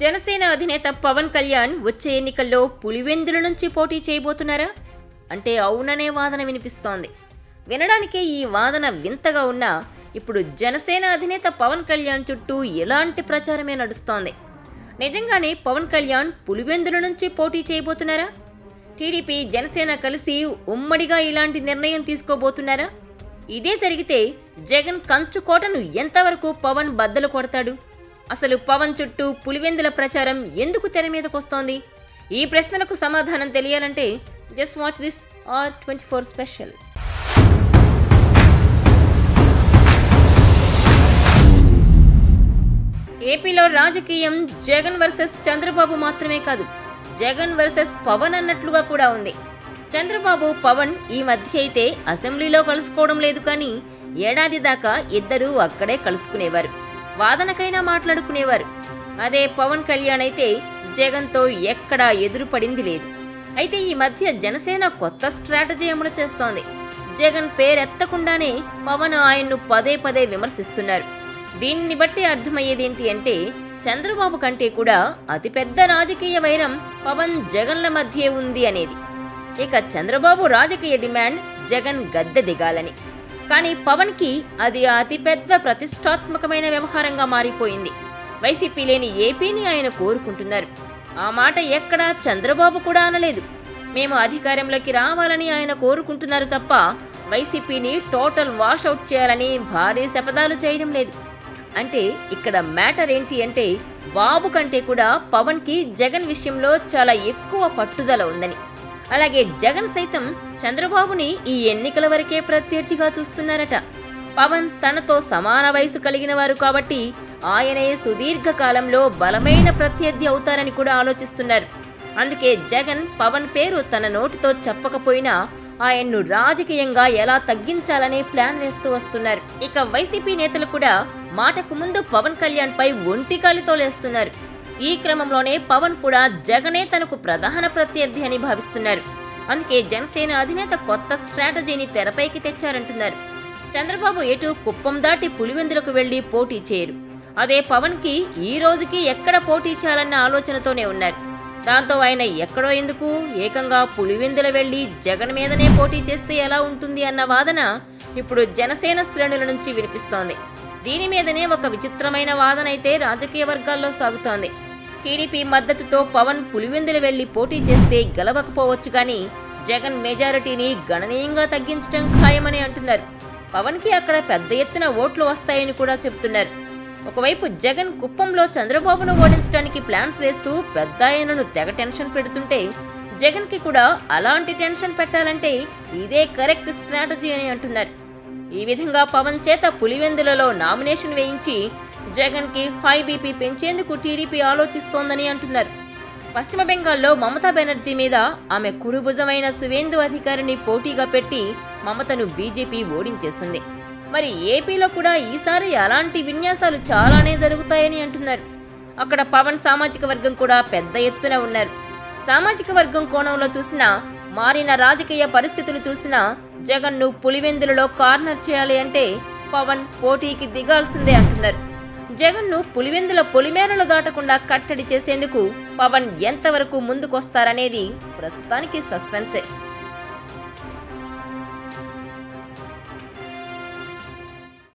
జనసేన అధినేత పవన్ కళ్యాణ్ వచ్చే ఎన్నికల్లో పులివెందుల నుంచి పోటీ చేయబోతున్నారా అంటే అవుననే వాదన వినిపిస్తోంది వినడానికే ఈ వాదన వింతగా ఉన్నా ఇప్పుడు జనసేన అధినేత పవన్ కళ్యాణ్ చుట్టూ ఎలాంటి ప్రచారమే నడుస్తోంది నిజంగానే పవన్ కళ్యాణ్ పులివెందుల నుంచి పోటీ చేయబోతున్నారా టీడీపీ జనసేన కలిసి ఉమ్మడిగా ఇలాంటి నిర్ణయం తీసుకోబోతున్నారా ఇదే జరిగితే జగన్ కంచుకోటను ఎంతవరకు పవన్ బద్దలు కొడతాడు అసలు పవన్ చుట్టూ పులివెందుల ప్రచారం ఎందుకు తెర మీదకొస్తోంది ఈ ప్రశ్నలకు సమాధానం తెలియాలంటే just watch this R twenty four special ఏపీలో రాజకీయం జగన్ వర్సెస్ చంద్రబాబు మాత్రమే కాదు జగన్ వర్సెస్ పవన్ అన్నట్లుగా కూడా ఉంది చంద్రబాబు పవన్ ఈ మధ్య అయితే అసెంబ్లీలో కలుసుకోవడం లేదు కానీ ఏడాది దాకా ఇద్దరూ అక్కడే కలుసుకునేవారు వాదనకైనా మాట్లాడుకునేవారు అదే పవన్ కళ్యాణ్ అయితే జగన్తో ఎక్కడా ఎదురుపడింది లేదు అయితే ఈ మధ్య జనసేన కొత్త స్ట్రాటజీ అమలు చేస్తోంది జగన్ పేరెత్తకుండానే పవన్ ఆయన్ను పదే పదే విమర్శిస్తున్నారు దీనిని బట్టి అర్థమయ్యేదేంటి అంటే చంద్రబాబు కంటే కూడా అతిపెద్ద రాజకీయ వైరం పవన్ జగన్ల మధ్యే ఉంది అనేది ఇక చంద్రబాబు రాజకీయ డిమాండ్ జగన్ గద్దె దిగాలని కానీ పవన్కి అది అతిపెద్ద ప్రతిష్టాత్మకమైన వ్యవహారంగా మారిపోయింది వైసీపీ లేని ఏపీని ఆయన కోరుకుంటున్నారు ఆ మాట ఎక్కడా చంద్రబాబు కూడా అనలేదు మేము అధికారంలోకి రావాలని ఆయన కోరుకుంటున్నారు తప్ప వైసీపీని టోటల్ వాషౌట్ చేయాలని భారీ శపథాలు చేయడం లేదు అంటే ఇక్కడ మ్యాటర్ ఏంటి అంటే బాబు కంటే కూడా పవన్కి జగన్ విషయంలో చాలా ఎక్కువ పట్టుదల ఉందని అలాగే జగన్ సైతం చంద్రబాబుని ఈ ఎన్నికల వరకే ప్రత్యర్థిగా చూస్తున్నారట పవన్ తనతో సమాన వయసు కలిగిన వారు కాబట్టి ఆయనే సుదీర్ఘకాలంలో బలమైన ప్రత్యర్థి అవుతారని కూడా ఆలోచిస్తున్నారు అందుకే జగన్ పవన్ పేరు తన నోటితో చెప్పకపోయినా ఆయన్ను రాజకీయంగా ఎలా తగ్గించాలనే ప్లాన్ వేస్తూ వస్తున్నారు ఇక వైసీపీ నేతలు కూడా మాటకు ముందు పవన్ కళ్యాణ్ పై ఒంటికాలితో లేస్తున్నారు ఈ క్రమంలోనే పవన్ కూడా జగనే తనకు ప్రధాన ప్రత్యర్థి అని భావిస్తున్నారు అందుకే జనసేన అధినేత కొత్త స్ట్రాటజీని తెరపైకి తెచ్చారంటున్నారు చంద్రబాబు ఎటు కుప్పం దాటి పులివెందులకు వెళ్లి పోటీ చేయరు అదే పవన్కి ఈ రోజుకి ఎక్కడ పోటీ చేయాలన్న ఆలోచనతోనే ఉన్నారు దాంతో ఆయన ఎక్కడో ఎందుకు ఏకంగా పులివెందుల వెళ్లి జగన్ మీదనే పోటీ చేస్తే ఎలా ఉంటుంది అన్న వాదన ఇప్పుడు జనసేన శ్రేణుల నుంచి వినిపిస్తోంది దీని మీదనే ఒక విచిత్రమైన వాదన అయితే రాజకీయ వర్గాల్లో సాగుతోంది టీడీపీ మద్దతుతో పవన్ పులివెందుల వెళ్లి పోటీ చేస్తే గెలవకపోవచ్చు కానీ జగన్ మెజారిటీని గణనీయంగా తగ్గించడం ఖాయమని అంటున్నారు పవన్కి అక్కడ పెద్ద ఎత్తున ఓట్లు వస్తాయని కూడా చెబుతున్నారు ఒకవైపు జగన్ కుప్పంలో చంద్రబాబును ఓడించడానికి ప్లాన్స్ వేస్తూ పెద్ద ఆయనను తెగ టెన్షన్ పెడుతుంటే జగన్కి కూడా అలాంటి టెన్షన్ పెట్టాలంటే ఇదే కరెక్ట్ స్ట్రాటజీ అని అంటున్నారు ఈ విధంగా పవన్ చేత పులివెందులలో నామినేషన్ వేయించి జగన్కి హై బీపీ పెంచేందుకు టీడీపీ ఆలోచిస్తోందని అంటున్నారు పశ్చిమ బెంగాల్లో మమతా బెనర్జీ మీద ఆమె కుడి భుజమైన సువేందు అధికారిని పోటీగా పెట్టి మమతను బీజేపీ ఓడించేసింది మరి ఏపీలో కూడా ఈసారి అలాంటి విన్యాసాలు చాలానే జరుగుతాయని అంటున్నారు అక్కడ పవన్ సామాజిక వర్గం కూడా పెద్ద ఎత్తున ఉన్నారు సామాజిక వర్గం కోణంలో చూసినా మారిన రాజకీయ పరిస్థితులు చూసినా జగన్ను పులివెందులలో కార్నర్ చేయాలి అంటే పవన్ పోటీకి దిగాల్సిందే అంటున్నారు జగన్ను పులివెందుల పొలిమేరలు దాటకుండా కట్టడి చేసేందుకు పవన్ ఎంతవరకు ముందుకొస్తారనేది ప్రస్తుతానికి సస్పెన్సే